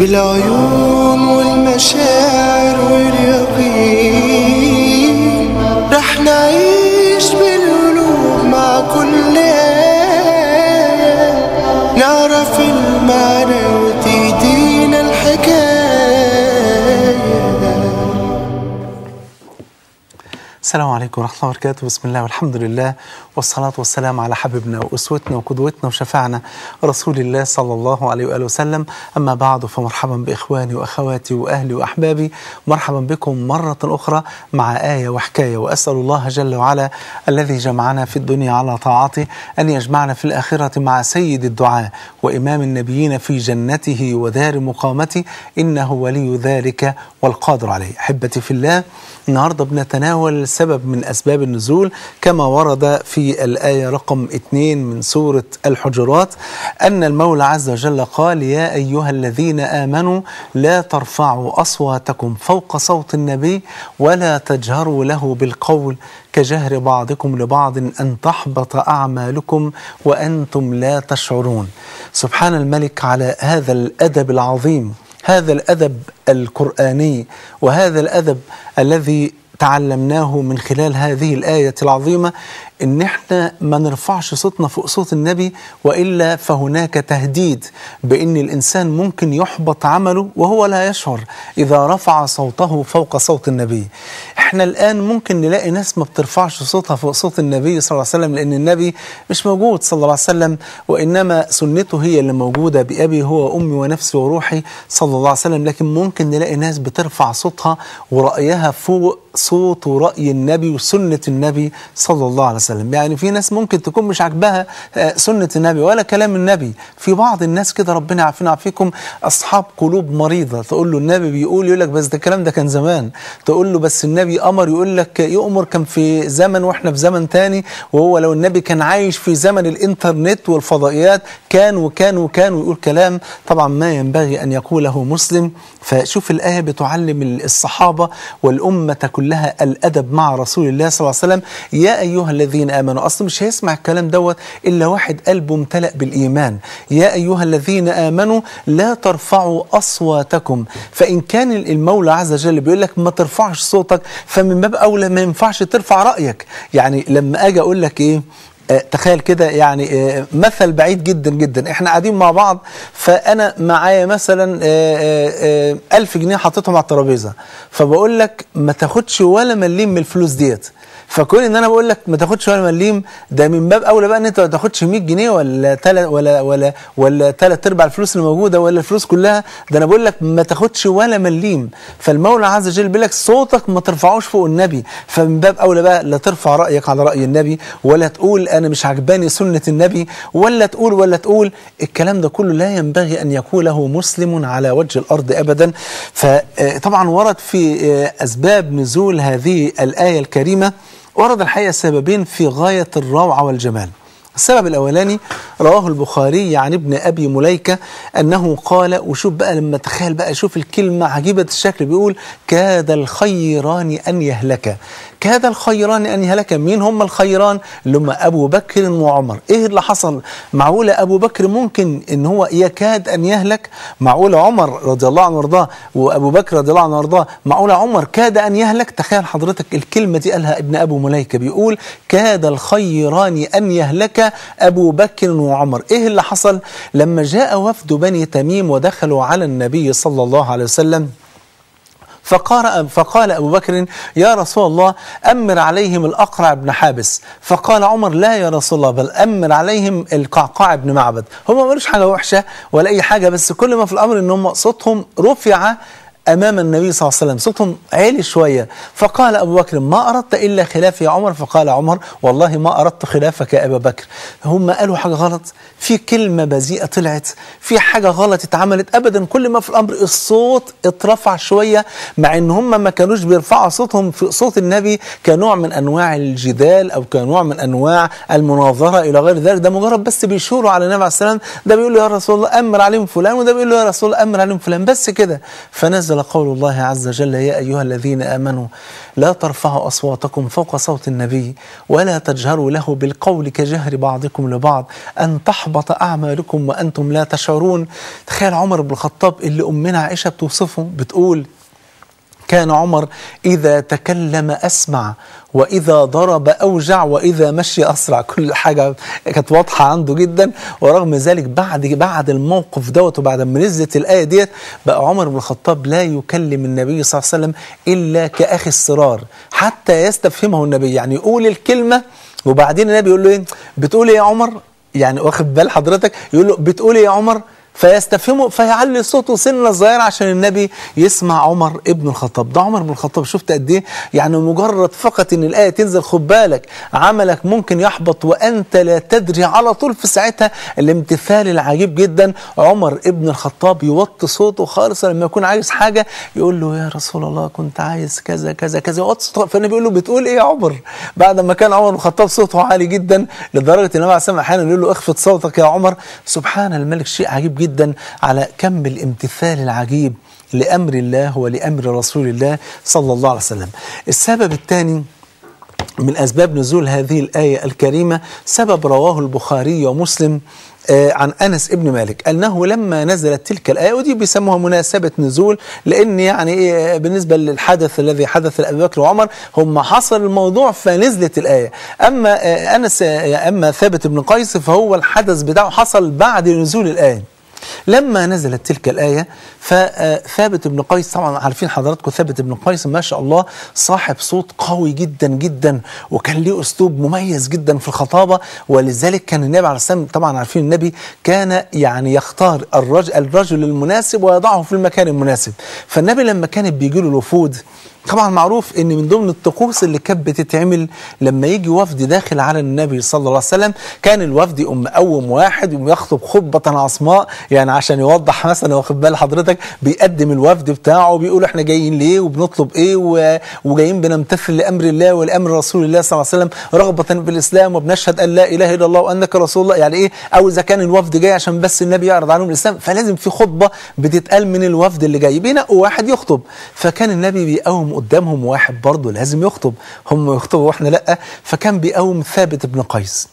بالعيون والمشاعر واليقين رح نعيش بالقلوب مع كل آية نعرف المعنى وتهدينا الحكاية السلام عليكم ورحمة الله وبركاته بسم الله والحمد لله والصلاة والسلام على حبيبنا وأسوتنا وقدوتنا وشفعنا رسول الله صلى الله عليه وآله وسلم أما بعد فمرحبا بإخواني وأخواتي وأهلي وأحبابي مرحبا بكم مرة أخرى مع آية وحكاية وأسأل الله جل وعلا الذي جمعنا في الدنيا على طاعته أن يجمعنا في الآخرة مع سيد الدعاء وإمام النبيين في جنته ودار مقامته إنه ولي ذلك والقادر عليه أحبتي في الله النهاردة بنتناول سبب من أسباب النزول كما ورد في الآية رقم 2 من سورة الحجرات أن المولى عز وجل قال يا أيها الذين آمنوا لا ترفعوا أصواتكم فوق صوت النبي ولا تجهروا له بالقول كجهر بعضكم لبعض أن تحبط أعمالكم وأنتم لا تشعرون سبحان الملك على هذا الأدب العظيم هذا الأدب القرآني وهذا الأدب الذي تعلمناه من خلال هذه الآية العظيمة إن إحنا ما نرفعش صوتنا فوق صوت النبي وإلا فهناك تهديد بإن الإنسان ممكن يحبط عمله وهو لا يشعر إذا رفع صوته فوق صوت النبي إحنا الآن ممكن نلاقي ناس ما بترفعش صوتها فوق صوت النبي صلى الله عليه وسلم لأن النبي مش موجود صلى الله عليه وسلم وإنما سنته هي اللي موجودة بأبي هو أمي ونفسي وروحي صلى الله عليه وسلم لكن ممكن نلاقي ناس بترفع صوتها ورأيها فوق صوت ورأي النبي وسنة النبي صلى الله عليه وسلم يعني في ناس ممكن تكون مش عاجباها آه، سنة النبي ولا كلام النبي في بعض الناس كده ربنا يعافينا ويعافيكم أصحاب قلوب مريضة تقول له النبي بيقول يقول لك بس ده الكلام ده كان زمان تقول له بس النبي أمر يقول لك يؤمر كان في زمن وإحنا في زمن تاني وهو لو النبي كان عايش في زمن الإنترنت والفضائيات كان وكان وكان ويقول كلام طبعا ما ينبغي أن يقوله مسلم فشوف الآية بتعلم الصحابة والأمة كلها الأدب مع رسول الله صلى الله عليه وسلم يا أيها الذين آمنوا أصلا مش هيسمع الكلام دوت إلا واحد قلبه امتلأ بالإيمان يا أيها الذين آمنوا لا ترفعوا أصواتكم فإن كان المولى عز وجل بيقول لك ما ترفعش صوتك فمن باب أولى ما ينفعش ترفع رأيك يعني لما أجي أقول لك إيه آه، تخيل كده يعني آه، مثل بعيد جدا جدا احنا قاعدين مع بعض فانا معايا مثلا آه، آه، آه، ألف جنيه حطيتهم على الترابيزه فبقول لك ما تاخدش ولا مليم من الفلوس ديت فكون ان انا بقول لك ما تاخدش ولا مليم ده من باب اولى بقى ان انت ما تاخدش 100 جنيه ولا تل ولا ولا ولا ثلاث ارباع الفلوس اللي موجوده ولا الفلوس كلها ده انا بقول لك ما تاخدش ولا مليم فالمولى عز وجل بيقول لك صوتك ما ترفعوش فوق النبي فمن باب اولى بقى لا ترفع رايك على راي النبي ولا تقول انا مش عجباني سنه النبي ولا تقول ولا تقول الكلام ده كله لا ينبغي ان يقوله مسلم على وجه الارض ابدا فطبعا ورد في آه، اسباب نزول هذه الايه الكريمه ورد الحقيقة سببين في غاية الروعة والجمال السبب الأولاني رواه البخاري عن ابن أبي مليكة أنه قال وشوف بقى لما تخيل بقى شوف الكلمة عجيبة الشكل بيقول كاد الخيران أن يهلك كاد الخيران أن يهلك مين هم الخيران اللي هم أبو بكر وعمر إيه اللي حصل معقولة أبو بكر ممكن إن هو يكاد أن يهلك معقولة عمر رضي الله عنه وارضاه وأبو بكر رضي الله عنه وارضاه معقولة عمر كاد أن يهلك تخيل حضرتك الكلمة دي قالها ابن أبو مليكة بيقول كاد الخيران أن يهلك أبو بكر وعمر إيه اللي حصل لما جاء وفد بني تميم ودخلوا على النبي صلى الله عليه وسلم فقال, فقال أبو بكر يا رسول الله أمر عليهم الأقرع بن حابس فقال عمر لا يا رسول الله بل أمر عليهم القعقاع بن معبد هم ما قالوش حاجة وحشة ولا أي حاجة بس كل ما في الأمر إن هم صوتهم رفع أمام النبي صلى الله عليه وسلم صوتهم عالي شوية فقال أبو بكر ما أردت إلا خلاف يا عمر فقال عمر والله ما أردت خلافك يا أبا بكر هم قالوا حاجة غلط في كلمة بذيئة طلعت في حاجة غلط اتعملت أبدا كل ما في الأمر الصوت اترفع شوية مع إن هم ما كانوش بيرفعوا صوتهم في صوت النبي كنوع من أنواع الجدال أو كنوع من أنواع المناظرة إلى غير ذلك ده مجرد بس بيشوروا على النبي عليه السلام ده بيقول له يا رسول الله أمر عليهم فلان وده بيقول له يا رسول الله أمر عليهم فلان بس كده فنزل فنزل قول الله عز وجل يا أيها الذين آمنوا لا ترفعوا أصواتكم فوق صوت النبي ولا تجهروا له بالقول كجهر بعضكم لبعض أن تحبط أعمالكم وأنتم لا تشعرون تخيل عمر بن الخطاب اللي أمنا عائشة بتوصفه بتقول كان عمر إذا تكلم أسمع وإذا ضرب أوجع وإذا مشي أسرع كل حاجة كانت واضحة عنده جدا ورغم ذلك بعد بعد الموقف دوت وبعد ما نزلت الآية ديت بقى عمر بن الخطاب لا يكلم النبي صلى الله عليه وسلم إلا كأخي الصرار حتى يستفهمه النبي يعني يقول الكلمة وبعدين النبي يقول له إيه بتقول إيه يا عمر يعني واخد بال حضرتك يقول له بتقول إيه يا عمر فيستفهمه فيعلي صوته سنه صغيره عشان النبي يسمع عمر ابن الخطاب ده عمر بن الخطاب شفت قد ايه يعني مجرد فقط ان الايه تنزل خد بالك عملك ممكن يحبط وانت لا تدري على طول في ساعتها الامتثال العجيب جدا عمر ابن الخطاب يوطي صوته خالص لما يكون عايز حاجه يقول له يا رسول الله كنت عايز كذا كذا كذا يوطي صوته فالنبي بيقول له بتقول ايه يا عمر بعد ما كان عمر بن الخطاب صوته عالي جدا لدرجه ان النبي عليه الصلاه احيانا يقول له اخفض صوتك يا عمر سبحان الملك شيء عجيب جدا على كم الامتثال العجيب لأمر الله ولأمر رسول الله صلى الله عليه وسلم السبب الثاني من أسباب نزول هذه الآية الكريمة سبب رواه البخاري ومسلم آه عن أنس ابن مالك أنه لما نزلت تلك الآية ودي بيسموها مناسبة نزول لأن يعني آه بالنسبة للحدث الذي حدث لأبي بكر وعمر هم حصل الموضوع فنزلت الآية أما آه أنس أما ثابت بن قيس فهو الحدث بتاعه حصل بعد نزول الآية لما نزلت تلك الآية فثابت بن قيس طبعا عارفين حضراتكم ثابت بن قيس ما شاء الله صاحب صوت قوي جدا جدا وكان له أسلوب مميز جدا في الخطابة ولذلك كان النبي عليه السلام طبعا عارفين النبي كان يعني يختار الرجل, الرجل المناسب ويضعه في المكان المناسب فالنبي لما كانت بيجي له الوفود طبعا معروف ان من ضمن الطقوس اللي كانت بتتعمل لما يجي وفد داخل على النبي صلى الله عليه وسلم كان الوفد يقوم مقوم واحد ويخطب خطبه عصماء يعني عشان يوضح مثلا واخد بال حضرتك بيقدم الوفد بتاعه وبيقول احنا جايين ليه وبنطلب ايه وجايين بنمتثل لامر الله ولامر رسول الله صلى الله عليه وسلم رغبه بالاسلام وبنشهد ان لا اله الا الله وانك رسول الله يعني ايه او اذا كان الوفد جاي عشان بس النبي يعرض عليهم الاسلام فلازم في خطبه بتتقال من الوفد اللي جاي بينقوا واحد يخطب فكان النبي بيقوم قدامهم واحد برضه لازم يخطب هم يخطبوا واحنا لا فكان بيقوم ثابت بن قيس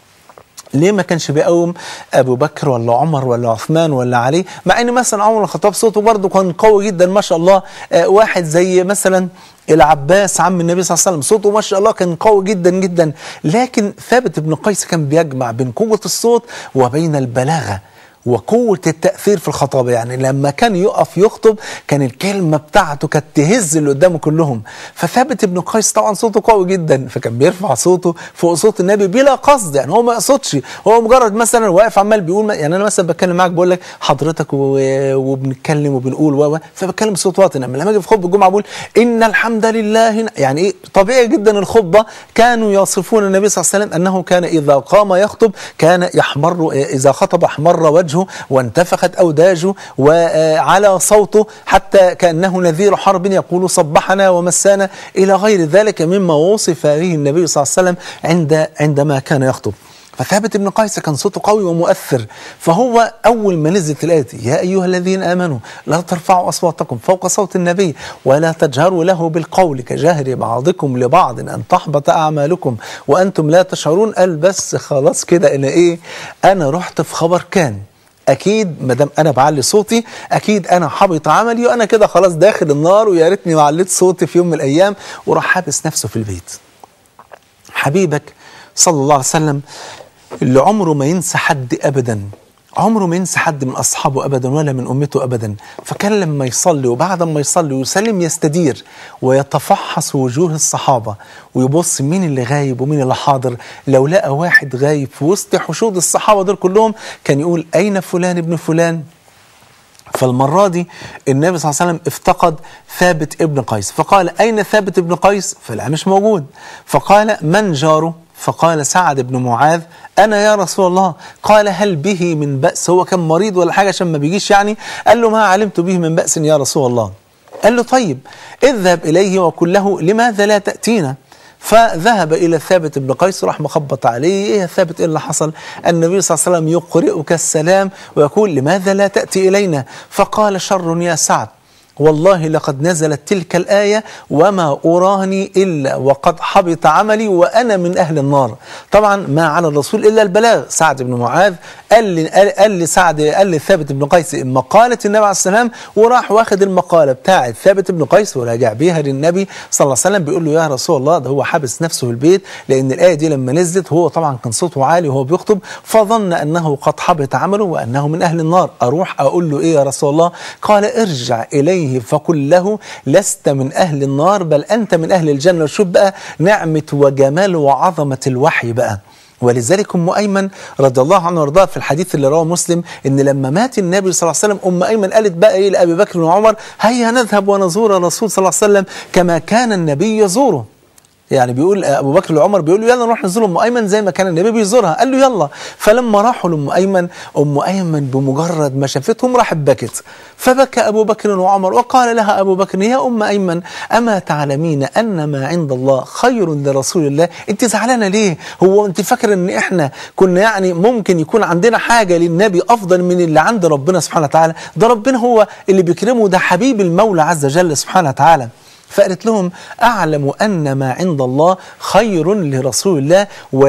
ليه ما كانش بيقوم ابو بكر ولا عمر ولا عثمان ولا علي مع ان مثلا عمر الخطاب صوته برضه كان قوي جدا ما شاء الله آه واحد زي مثلا العباس عم النبي صلى الله عليه وسلم صوته ما شاء الله كان قوي جدا جدا لكن ثابت بن قيس كان بيجمع بين قوه الصوت وبين البلاغه وقوة التأثير في الخطابة يعني لما كان يقف يخطب كان الكلمة بتاعته كانت تهز اللي قدامه كلهم فثابت ابن قيس طبعا صوته قوي جدا فكان بيرفع صوته فوق صوت النبي بلا قصد يعني هو ما يقصدش هو مجرد مثلا واقف عمال بيقول يعني انا مثلا بتكلم معاك بقول لك حضرتك وبنتكلم وبنقول و فبتكلم بصوت واطي لما لما اجي في خطبه الجمعه بقول ان الحمد لله يعني ايه طبيعي جدا الخطبه كانوا يصفون النبي صلى الله عليه وسلم انه كان اذا قام يخطب كان يحمر اذا خطب احمر وجهه وانتفخت أوداجه وعلى صوته حتى كأنه نذير حرب يقول صبحنا ومسانا إلى غير ذلك مما وصف به النبي صلى الله عليه وسلم عند عندما كان يخطب فثابت بن قيس كان صوته قوي ومؤثر فهو أول ما نزلت الآية يا أيها الذين آمنوا لا ترفعوا أصواتكم فوق صوت النبي ولا تجهروا له بالقول كجهر بعضكم لبعض أن تحبط أعمالكم وأنتم لا تشعرون قال بس خلاص كده أنا إيه أنا رحت في خبر كان اكيد ما دام انا بعلي صوتي اكيد انا حبط عملي وانا كده خلاص داخل النار ويا ريتني ما عليت صوتي في يوم من الايام وراح حابس نفسه في البيت. حبيبك صلى الله عليه وسلم اللي عمره ما ينسى حد ابدا عمره ما ينسى حد من اصحابه ابدا ولا من امته ابدا فكان لما يصلي وبعد ما يصلي ويسلم يستدير ويتفحص وجوه الصحابه ويبص مين اللي غايب ومين اللي حاضر لو لقى واحد غايب في وسط حشود الصحابه دول كلهم كان يقول اين فلان ابن فلان فالمرة دي النبي صلى الله عليه وسلم افتقد ثابت ابن قيس فقال أين ثابت ابن قيس فلا مش موجود فقال من جاره فقال سعد بن معاذ أنا يا رسول الله قال هل به من بأس هو كان مريض ولا حاجة عشان ما بيجيش يعني قال له ما علمت به من بأس يا رسول الله قال له طيب اذهب إليه وقل له لماذا لا تأتينا فذهب إلى ثابت بن قيس راح مخبط عليه إيه يا ثابت إيه اللي حصل النبي صلى الله عليه وسلم يقرئك السلام ويقول لماذا لا تأتي إلينا فقال شر يا سعد والله لقد نزلت تلك الآية وما أراني إلا وقد حبط عملي وأنا من أهل النار طبعا ما على الرسول إلا البلاغ سعد بن معاذ قال لي قال, قال لي سعد قال لي ثابت بن قيس مقالة النبي عليه السلام وراح واخد المقالة بتاعت ثابت بن قيس وراجع بيها للنبي صلى الله عليه وسلم بيقول له يا رسول الله ده هو حابس نفسه في البيت لأن الآية دي لما نزلت هو طبعا كان صوته عالي وهو بيخطب فظن أنه قد حبط عمله وأنه من أهل النار أروح أقول له إيه يا رسول الله قال ارجع إليه فقل له لست من أهل النار بل أنت من أهل الجنة شوف بقى نعمة وجمال وعظمة الوحي بقى ولذلك ام ايمن رضي الله عنها وارضاها في الحديث اللي رواه مسلم ان لما مات النبي صلى الله عليه وسلم ام ايمن قالت بقى ايه لابي بكر وعمر هيا نذهب ونزور الرسول صلى الله عليه وسلم كما كان النبي يزوره يعني بيقول ابو بكر لعمر بيقول له يلا نروح نزور ام ايمن زي ما كان النبي بيزورها قال له يلا فلما راحوا لام ايمن ام ايمن بمجرد ما شافتهم راحت بكت فبكى ابو بكر وعمر وقال لها ابو بكر يا ام ايمن اما تعلمين ان ما عند الله خير لرسول الله انت زعلانه ليه هو انت فاكره ان احنا كنا يعني ممكن يكون عندنا حاجه للنبي افضل من اللي عند ربنا سبحانه وتعالى ده ربنا هو اللي بيكرمه ده حبيب المولى عز وجل سبحانه وتعالى فقالت لهم أعلم أن ما عند الله خير لرسول الله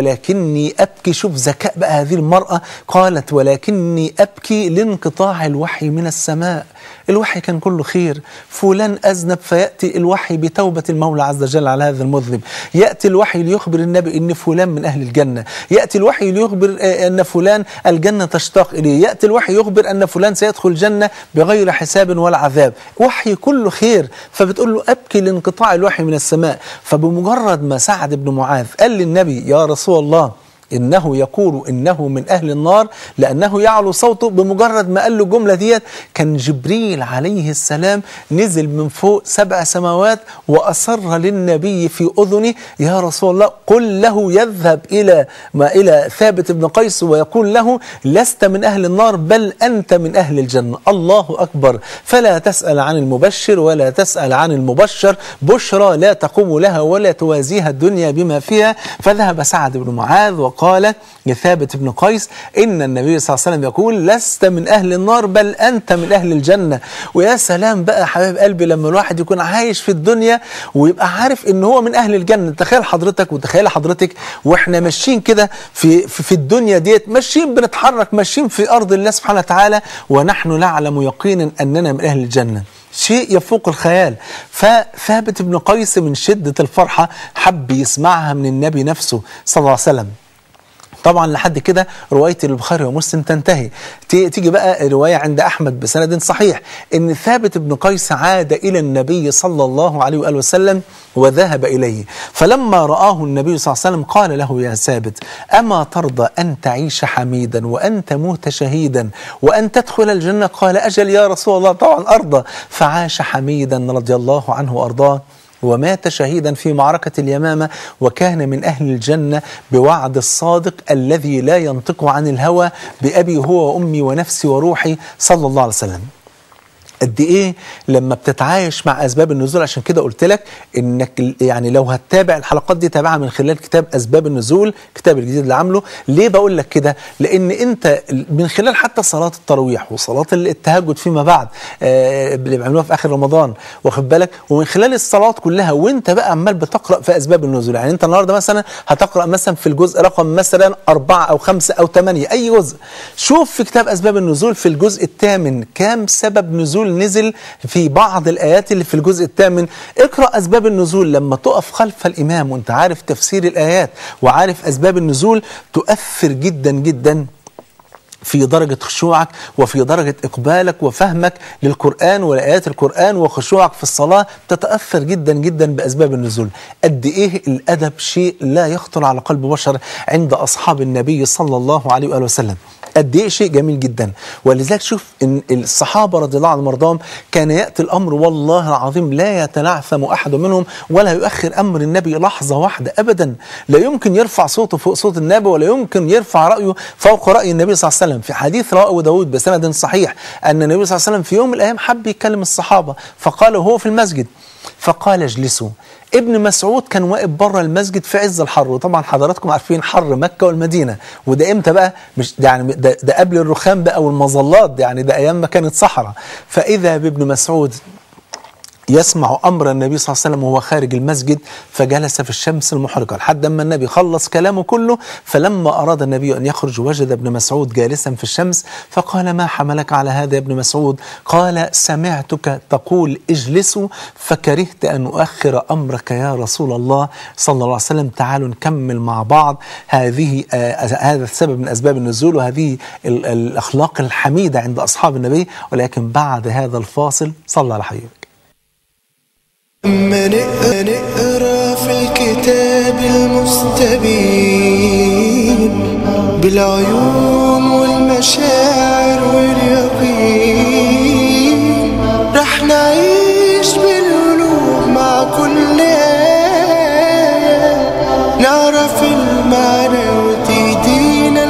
ولكني أبكي شوف ذكاء بقى هذه المرأة قالت ولكني أبكي لانقطاع الوحي من السماء الوحي كان كله خير فلان أذنب فيأتي الوحي بتوبة المولى عز وجل على هذا المذنب يأتي الوحي ليخبر النبي أن فلان من أهل الجنة يأتي الوحي ليخبر أن فلان الجنة تشتاق إليه يأتي الوحي يخبر أن فلان سيدخل الجنة بغير حساب ولا عذاب وحي كله خير فبتقول له أبكي لانقطاع الوحي من السماء فبمجرد ما سعد بن معاذ قال للنبي يا رسول الله إنه يقول إنه من أهل النار لأنه يعلو صوته بمجرد ما قال له الجملة ديت كان جبريل عليه السلام نزل من فوق سبع سماوات وأصر للنبي في أذنه يا رسول الله قل له يذهب إلى ما إلى ثابت بن قيس ويقول له لست من أهل النار بل أنت من أهل الجنة الله أكبر فلا تسأل عن المبشر ولا تسأل عن المبشر بشرى لا تقوم لها ولا توازيها الدنيا بما فيها فذهب سعد بن معاذ وقال قال لثابت بن قيس إن النبي صلى الله عليه وسلم يقول لست من أهل النار بل أنت من أهل الجنة ويا سلام بقى حبيب قلبي لما الواحد يكون عايش في الدنيا ويبقى عارف إن هو من أهل الجنة تخيل حضرتك وتخيل حضرتك وإحنا ماشيين كده في, في, في الدنيا ديت ماشيين بنتحرك ماشيين في أرض الله سبحانه وتعالى ونحن نعلم يقينا أننا من أهل الجنة شيء يفوق الخيال فثابت بن قيس من شدة الفرحة حب يسمعها من النبي نفسه صلى الله عليه وسلم طبعا لحد كده روايه البخاري ومسلم تنتهي تيجي بقى روايه عند احمد بسند صحيح ان ثابت بن قيس عاد الى النبي صلى الله عليه واله وسلم وذهب اليه فلما راه النبي صلى الله عليه وسلم قال له يا ثابت اما ترضى ان تعيش حميدا وان تموت شهيدا وان تدخل الجنه قال اجل يا رسول الله طبعا ارضى فعاش حميدا رضي الله عنه وارضاه ومات شهيدا في معركة اليمامة وكان من أهل الجنة بوعد الصادق الذي لا ينطق عن الهوى بأبي هو وأمي ونفسي وروحي صلى الله عليه وسلم قد ايه لما بتتعايش مع اسباب النزول عشان كده قلت لك انك يعني لو هتتابع الحلقات دي تابعها من خلال كتاب اسباب النزول الكتاب الجديد اللي عامله ليه بقول لك كده لان انت من خلال حتى صلاه التراويح وصلاه التهجد فيما بعد آه اللي بيعملوها في اخر رمضان واخد بالك ومن خلال الصلاه كلها وانت بقى عمال بتقرا في اسباب النزول يعني انت النهارده مثلا هتقرا مثلا في الجزء رقم مثلا أربعة او خمسة او ثمانية اي جزء شوف في كتاب اسباب النزول في الجزء الثامن كام سبب نزول نزل في بعض الآيات اللي في الجزء الثامن اقرأ أسباب النزول لما تقف خلف الإمام وانت عارف تفسير الآيات وعارف أسباب النزول تؤثر جدا جدا في درجة خشوعك وفي درجة إقبالك وفهمك للقرآن ولآيات القرآن وخشوعك في الصلاة تتأثر جدا جدا بأسباب النزول قد إيه الأدب شيء لا يخطر على قلب بشر عند أصحاب النبي صلى الله عليه وآله وسلم قد ايه شيء جميل جدا ولذلك شوف ان الصحابه رضي الله عنهم وارضاهم كان ياتي الامر والله العظيم لا يتنعثم احد منهم ولا يؤخر امر النبي لحظه واحده ابدا لا يمكن يرفع صوته فوق صوت النبي ولا يمكن يرفع رايه فوق راي النبي صلى الله عليه وسلم في حديث رواه ابو داود بسند صحيح ان النبي صلى الله عليه وسلم في يوم من الايام حب يكلم الصحابه فقال وهو في المسجد فقال اجلسوا ابن مسعود كان واقف بره المسجد في عز الحر وطبعا حضراتكم عارفين حر مكه والمدينه وده امتى بقى مش ده يعني ده, ده قبل الرخام بقى والمظلات يعني ده ايام ما كانت صحراء فاذا بابن مسعود يسمع امر النبي صلى الله عليه وسلم وهو خارج المسجد فجلس في الشمس المحرقه لحد ما النبي خلص كلامه كله فلما اراد النبي ان يخرج وجد ابن مسعود جالسا في الشمس فقال ما حملك على هذا يا ابن مسعود قال سمعتك تقول اجلسوا فكرهت ان اؤخر امرك يا رسول الله صلى الله عليه وسلم تعالوا نكمل مع بعض هذه آه هذا السبب من اسباب النزول وهذه ال- الاخلاق الحميده عند اصحاب النبي ولكن بعد هذا الفاصل صلى على حبيبك أما نقرأ, نقرأ في الكتاب المستبين بالعيون والمشاعر واليقين رح نعيش بالقلوب مع كل آية نعرف المعنى وتهدينا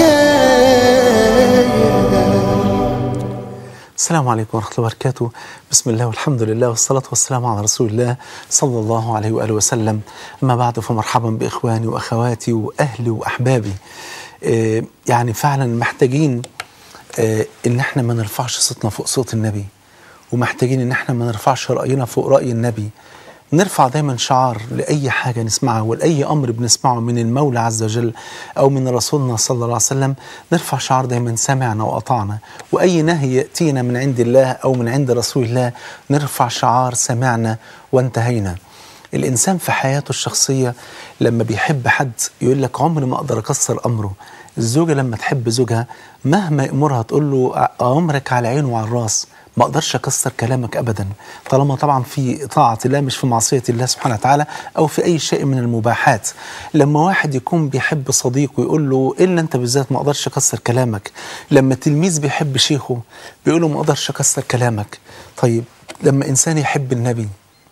الحكاية السلام عليكم ورحمة الله وبركاته بسم الله والحمد لله والصلاة والسلام على رسول الله صلى الله عليه وآله وسلم أما بعد فمرحبا بإخواني وأخواتي وأهلي وأحبابي آه، يعني فعلا محتاجين آه، إن احنا ما نرفعش صوتنا فوق صوت النبي ومحتاجين إن احنا ما نرفعش رأينا فوق رأي النبي نرفع دايما شعار لأي حاجة نسمعها ولأي أمر بنسمعه من المولى عز وجل أو من رسولنا صلى الله عليه وسلم نرفع شعار دايما سمعنا وأطعنا وأي نهي يأتينا من عند الله أو من عند رسول الله نرفع شعار سمعنا وانتهينا الإنسان في حياته الشخصية لما بيحب حد يقول لك عمري ما أقدر أكسر أمره الزوجة لما تحب زوجها مهما يأمرها تقول له أمرك على عين وعلى الراس ما اقدرش اكسر كلامك ابدا طالما طبعا في طاعه الله مش في معصيه الله سبحانه وتعالى او في اي شيء من المباحات لما واحد يكون بيحب صديقه ويقول له الا انت بالذات ما اقدرش اكسر كلامك لما تلميذ بيحب شيخه بيقول له ما اقدرش اكسر كلامك طيب لما انسان يحب النبي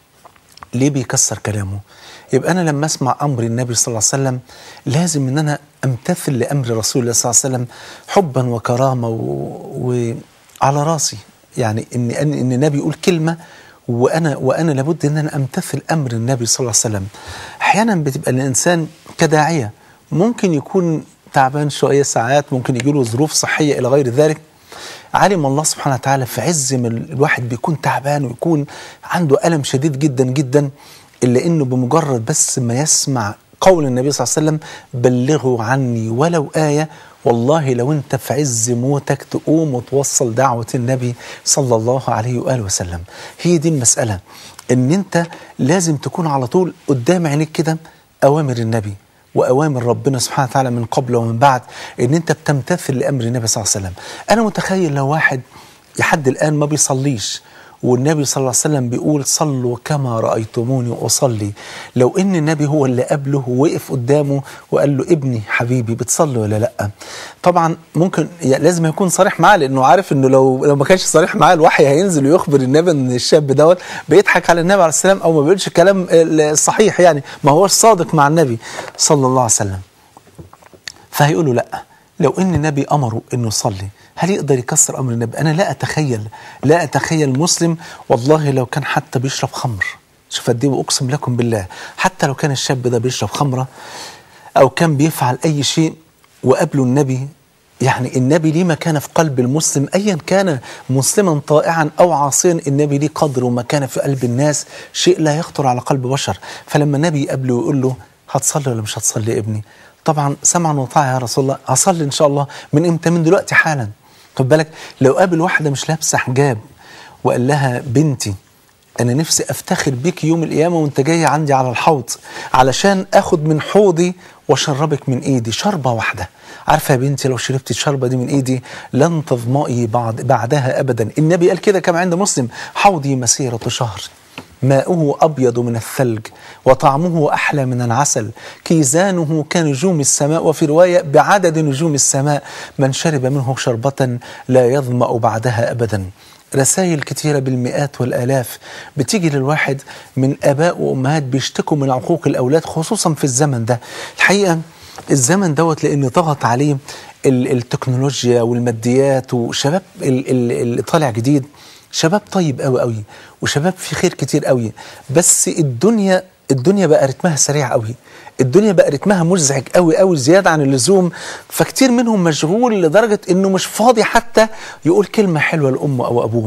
ليه بيكسر كلامه يبقى انا لما اسمع امر النبي صلى الله عليه وسلم لازم ان انا امتثل لامر رسول الله صلى الله عليه وسلم حبا وكرامه و... وعلى راسي يعني ان ان ان النبي يقول كلمه وانا وانا لابد ان انا امتثل امر النبي صلى الله عليه وسلم احيانا بتبقى الانسان كداعيه ممكن يكون تعبان شويه ساعات ممكن يجي له ظروف صحيه الى غير ذلك علم الله سبحانه وتعالى في عز ما الواحد بيكون تعبان ويكون عنده ألم شديد جدا جدا إلا إنه بمجرد بس ما يسمع قول النبي صلى الله عليه وسلم بلغوا عني ولو آية والله لو أنت في عز موتك تقوم وتوصل دعوة النبي صلى الله عليه وآله وسلم هي دي المسألة إن أنت لازم تكون على طول قدام عينيك كده أوامر النبي واوامر ربنا سبحانه وتعالى من قبل ومن بعد ان انت بتمتثل لامر النبي صلى الله عليه وسلم انا متخيل لو واحد لحد الان ما بيصليش والنبي صلى الله عليه وسلم بيقول صلوا كما رأيتموني أصلي لو إن النبي هو اللي قبله ووقف قدامه وقال له ابني حبيبي بتصلي ولا لأ طبعا ممكن يعني لازم يكون صريح معاه لأنه عارف إنه لو لو ما كانش صريح معاه الوحي هينزل ويخبر النبي إن الشاب دوت بيضحك على النبي عليه السلام أو ما بيقولش كلام الصحيح يعني ما هوش صادق مع النبي صلى الله عليه وسلم فهيقولوا لا لو ان النبي امره انه يصلي هل يقدر يكسر امر النبي انا لا اتخيل لا اتخيل مسلم والله لو كان حتى بيشرب خمر شوف قد ايه واقسم لكم بالله حتى لو كان الشاب ده بيشرب خمره او كان بيفعل اي شيء وقابله النبي يعني النبي ليه مكانه في قلب المسلم ايا كان مسلما طائعا او عاصيا النبي ليه قدر ومكانه في قلب الناس شيء لا يخطر على قلب بشر فلما النبي يقابله ويقول له هتصلي ولا مش هتصلي يا ابني طبعا سمعا وطاعة يا رسول الله هصلي ان شاء الله من امتى من دلوقتي حالا خد بالك لو قابل واحده مش لابسه حجاب وقال لها بنتي انا نفسي افتخر بيك يوم القيامه وانت جاي عندي على الحوض علشان اخد من حوضي واشربك من ايدي شربه واحده عارفه يا بنتي لو شربت الشربه دي من ايدي لن تظمئي بعد بعدها ابدا النبي قال كده كما عند مسلم حوضي مسيره شهر ماؤه أبيض من الثلج وطعمه أحلى من العسل كيزانه كنجوم السماء وفي رواية بعدد نجوم السماء من شرب منه شربة لا يظمأ بعدها أبدا رسائل كتيرة بالمئات والآلاف بتيجي للواحد من آباء وأمهات بيشتكوا من عقوق الأولاد خصوصا في الزمن ده الحقيقة الزمن دوت لأن ضغط عليه التكنولوجيا والماديات وشباب اللي طالع جديد شباب طيب قوي قوي وشباب في خير كتير قوي بس الدنيا الدنيا بقى رتمها سريع قوي الدنيا بقى رتمها مزعج قوي قوي زياده عن اللزوم فكتير منهم مشغول لدرجه انه مش فاضي حتى يقول كلمه حلوه لامه او ابوه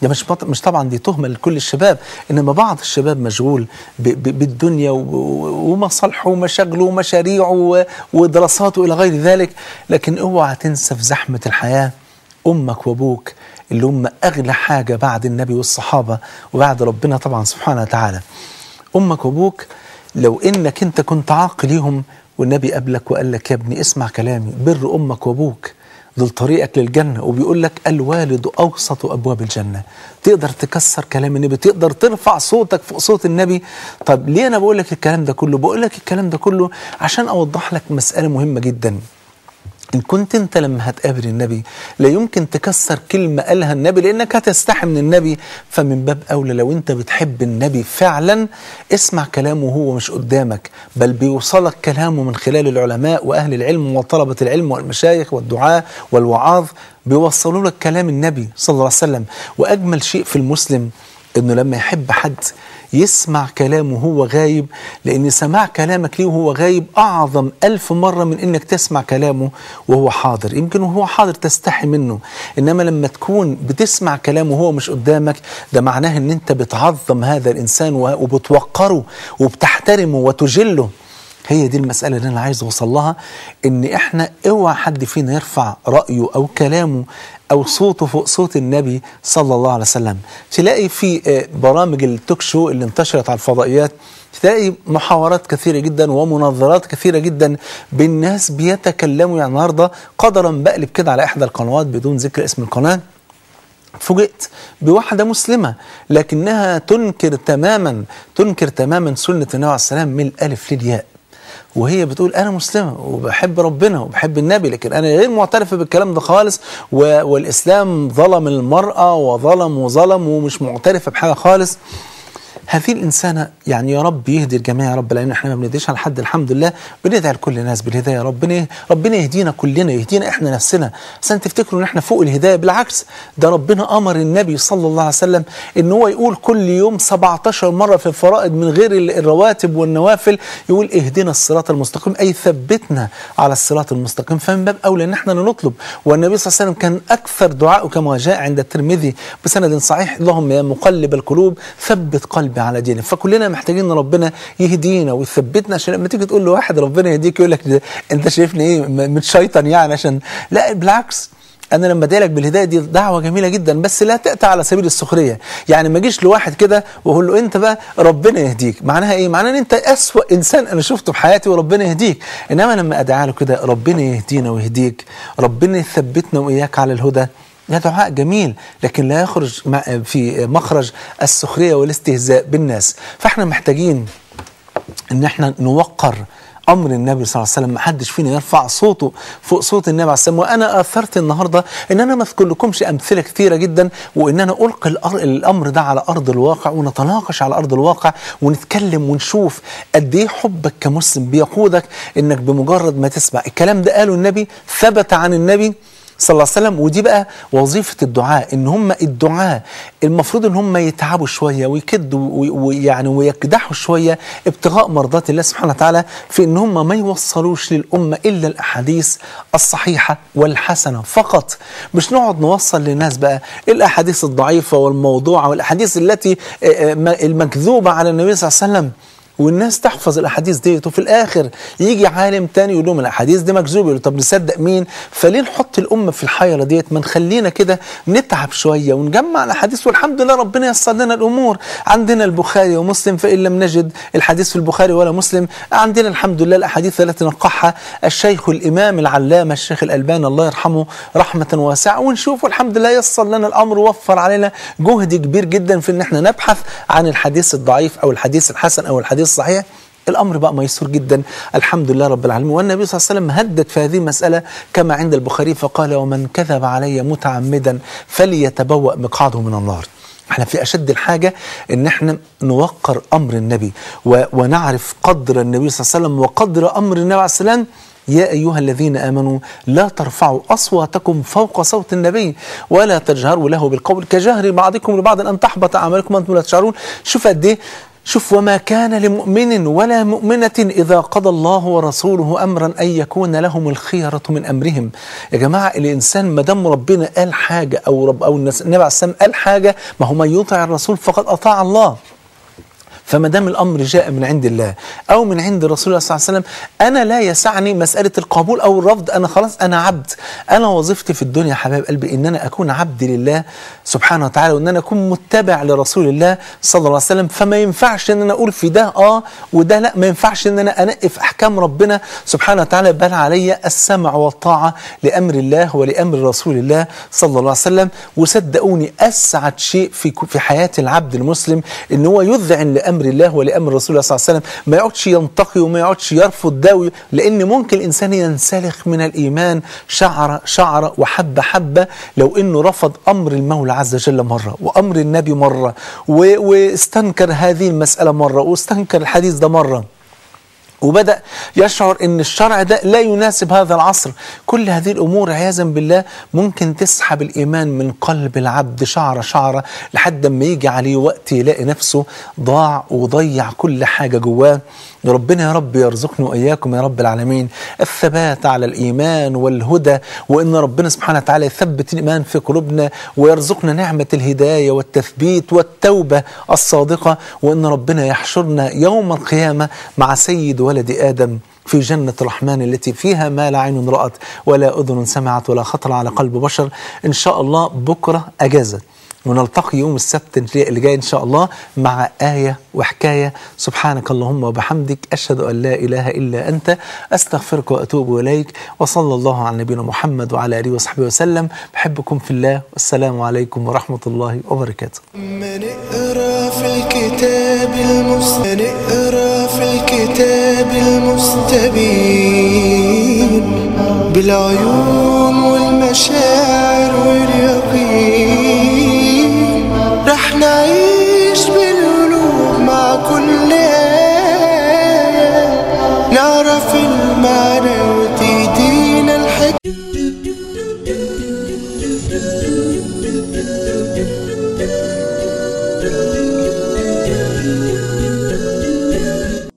ده مش بط... مش طبعا دي تهمه لكل الشباب انما بعض الشباب مشغول ب... ب... بالدنيا و... و- ومصالحه ومشاغله ومشاريعه و... ودراساته الى غير ذلك لكن اوعى تنسى في زحمه الحياه امك وابوك اللي هم اغلى حاجه بعد النبي والصحابه وبعد ربنا طبعا سبحانه وتعالى امك وابوك لو انك انت كنت عاق ليهم والنبي قابلك وقال لك يا ابني اسمع كلامي بر امك وابوك دول طريقك للجنة وبيقول لك الوالد أوسط أبواب الجنة تقدر تكسر كلام النبي تقدر ترفع صوتك فوق صوت النبي طب ليه أنا بقول لك الكلام ده كله بقول لك الكلام ده كله عشان أوضح لك مسألة مهمة جدا إن كنت أنت لما هتقابل النبي لا يمكن تكسر كلمة قالها النبي لأنك هتستحي من النبي فمن باب أولى لو أنت بتحب النبي فعلا اسمع كلامه وهو مش قدامك بل بيوصلك كلامه من خلال العلماء وأهل العلم وطلبة العلم والمشايخ والدعاة والوعاظ بيوصلوا لك كلام النبي صلى الله عليه وسلم وأجمل شيء في المسلم انه لما يحب حد يسمع كلامه وهو غايب لان سماع كلامك ليه وهو غايب اعظم الف مره من انك تسمع كلامه وهو حاضر يمكن وهو حاضر تستحي منه انما لما تكون بتسمع كلامه وهو مش قدامك ده معناه ان انت بتعظم هذا الانسان وبتوقره وبتحترمه وتجله هي دي المسألة اللي أنا عايز أوصل لها إن إحنا اوعى حد فينا يرفع رأيه أو كلامه أو صوته فوق صوت النبي صلى الله عليه وسلم تلاقي في آه، برامج التوك شو اللي انتشرت على الفضائيات تلاقي محاورات كثيرة جدا ومناظرات كثيرة جدا بالناس بيتكلموا يعني النهاردة قدرا بقلب كده على إحدى القنوات بدون ذكر اسم القناة فوجئت بواحدة مسلمة لكنها تنكر تماما تنكر تماما سنة النبي عليه السلام من الألف للياء وهي بتقول أنا مسلمة وبحب ربنا وبحب النبي لكن أنا غير معترفة بالكلام ده خالص و- والإسلام ظلم المرأة وظلم وظلم ومش معترفة بحاجة خالص هذه الإنسانة يعني يا رب يهدي الجميع يا رب لأن احنا ما بنديش على حد الحمد لله بندعي لكل الناس بالهداية ربنا ربنا يهدينا كلنا يهدينا احنا نفسنا عشان تفتكروا ان احنا فوق الهداية بالعكس ده ربنا أمر النبي صلى الله عليه وسلم ان هو يقول كل يوم 17 مرة في الفرائض من غير ال- الرواتب والنوافل يقول اهدنا الصراط المستقيم أي ثبتنا على الصراط المستقيم فمن باب أولى ان احنا نطلب والنبي صلى الله عليه وسلم كان أكثر دعائه كما جاء عند الترمذي بسند صحيح اللهم يا مقلب القلوب ثبت قلبي على دينك فكلنا محتاجين ان ربنا يهدينا ويثبتنا عشان لما تيجي تقول لواحد ربنا يهديك يقول لك ده انت شايفني ايه م- متشيطن يعني عشان لا بالعكس انا لما ادعي لك بالهدايه دي دعوه جميله جدا بس لا تاتي على سبيل السخريه يعني ما اجيش لواحد كده واقول له انت بقى ربنا يهديك معناها ايه معناها ان انت اسوا انسان انا شفته في حياتي وربنا يهديك انما لما ادعي له كده ربنا يهدينا ويهديك ربنا يثبتنا واياك على الهدى ده دعاء جميل لكن لا يخرج مع- في مخرج السخريه والاستهزاء بالناس فاحنا محتاجين ان احنا نوقر امر النبي صلى الله عليه وسلم ما حدش فينا يرفع صوته فوق صوت النبي عليه السلام وانا اثرت النهارده ان انا ما اذكر لكمش امثله كثيره جدا وان انا القي الأر- الامر ده على ارض الواقع ونتناقش على ارض الواقع ونتكلم ونشوف قد ايه حبك كمسلم بيقودك انك بمجرد ما تسمع الكلام ده قاله النبي ثبت عن النبي صلى الله عليه وسلم ودي بقى وظيفة الدعاء ان هم الدعاء المفروض ان هم يتعبوا شوية ويكدوا وي- ويعني ويكدحوا شوية ابتغاء مرضات الله سبحانه وتعالى في ان هم ما يوصلوش للأمة إلا الأحاديث الصحيحة والحسنة فقط مش نقعد نوصل للناس بقى الأحاديث الضعيفة والموضوعة والأحاديث التي آه، آه، المكذوبة على النبي صلى الله عليه وسلم والناس تحفظ الاحاديث ديت وفي الاخر يجي عالم تاني يقول لهم الاحاديث دي مكذوبه يقول طب نصدق مين فليه نحط الامه في الحيره ديت ما نخلينا كده نتعب شويه ونجمع الاحاديث والحمد لله ربنا ييسر لنا الامور عندنا البخاري ومسلم فان لم نجد الحديث في البخاري ولا مسلم عندنا الحمد لله الاحاديث التي نقحها الشيخ الامام العلامه الشيخ الالباني الله يرحمه رحمه واسعه ونشوف والحمد لله يسر لنا الامر ووفر علينا جهد كبير جدا في ان احنا نبحث عن الحديث الضعيف او الحديث الحسن او الحديث الصحيح الامر بقى ميسور جدا الحمد لله رب العالمين والنبي صلى الله عليه وسلم هدد في هذه المساله كما عند البخاري فقال ومن كذب علي متعمدا فليتبوأ مقعده من النار احنا في اشد الحاجه ان احنا نوقر امر النبي و- ونعرف قدر النبي صلى الله عليه وسلم وقدر امر النبي عليه السلام يا أيها الذين آمنوا لا ترفعوا أصواتكم فوق صوت النبي ولا تجهروا له بالقول كجهر بعضكم لبعض أن تحبط أعمالكم وأنتم لا تشعرون شوف قد إيه شوف وما كان لمؤمن ولا مؤمنة إذا قضى الله ورسوله أمرا أن يكون لهم الخيرة من أمرهم يا جماعة الإنسان ما دام ربنا قال حاجة أو رب أو الناس- النبي عليه السلام قال حاجة ما هو من يطع الرسول فقد أطاع الله فما دام الامر جاء من عند الله او من عند رسول الله صلى الله عليه وسلم انا لا يسعني مساله القبول او الرفض انا خلاص انا عبد انا وظيفتي في الدنيا يا حبايب قلبي ان انا اكون عبد لله سبحانه وتعالى وان انا اكون متبع لرسول الله صلى الله عليه وسلم فما ينفعش ان انا اقول في ده اه وده لا ما ينفعش ان انا انقف احكام ربنا سبحانه وتعالى بل علي السمع والطاعه لامر الله ولامر رسول الله صلى الله عليه وسلم وصدقوني اسعد شيء في في حياه العبد المسلم ان هو يذعن لامر الله ولامر رسول الله صلى الله عليه وسلم ما يقعدش ينتقي وما يقعدش يرفض ده لان ممكن الانسان ينسلخ من الايمان شعره شعره وحبه حبه لو انه رفض امر المولى عز وجل مره وامر النبي مره و- واستنكر هذه المساله مره واستنكر الحديث ده مره وبدأ يشعر ان الشرع ده لا يناسب هذا العصر كل هذه الامور عياذا بالله ممكن تسحب الايمان من قلب العبد شعره شعره لحد ما يجي عليه وقت يلاقي نفسه ضاع وضيع كل حاجه جواه ربنا يا رب يرزقنا واياكم يا رب العالمين الثبات على الايمان والهدى وان ربنا سبحانه وتعالى يثبت الايمان في قلوبنا ويرزقنا نعمه الهدايه والتثبيت والتوبه الصادقه وان ربنا يحشرنا يوم القيامه مع سيد ولد ادم في جنة الرحمن التي فيها ما لا عين رأت ولا أذن سمعت ولا خطر على قلب بشر إن شاء الله بكرة أجازة ونلتقي يوم السبت اللي جاي إن شاء الله مع آية وحكاية سبحانك اللهم وبحمدك أشهد أن لا إله إلا أنت أستغفرك وأتوب إليك وصلى الله على نبينا محمد وعلى آله وصحبه وسلم بحبكم في الله والسلام عليكم ورحمة الله وبركاته ما نقرا في الكتاب المس نقرا في الكتاب المستبين بالعيون والمشاعر واليقين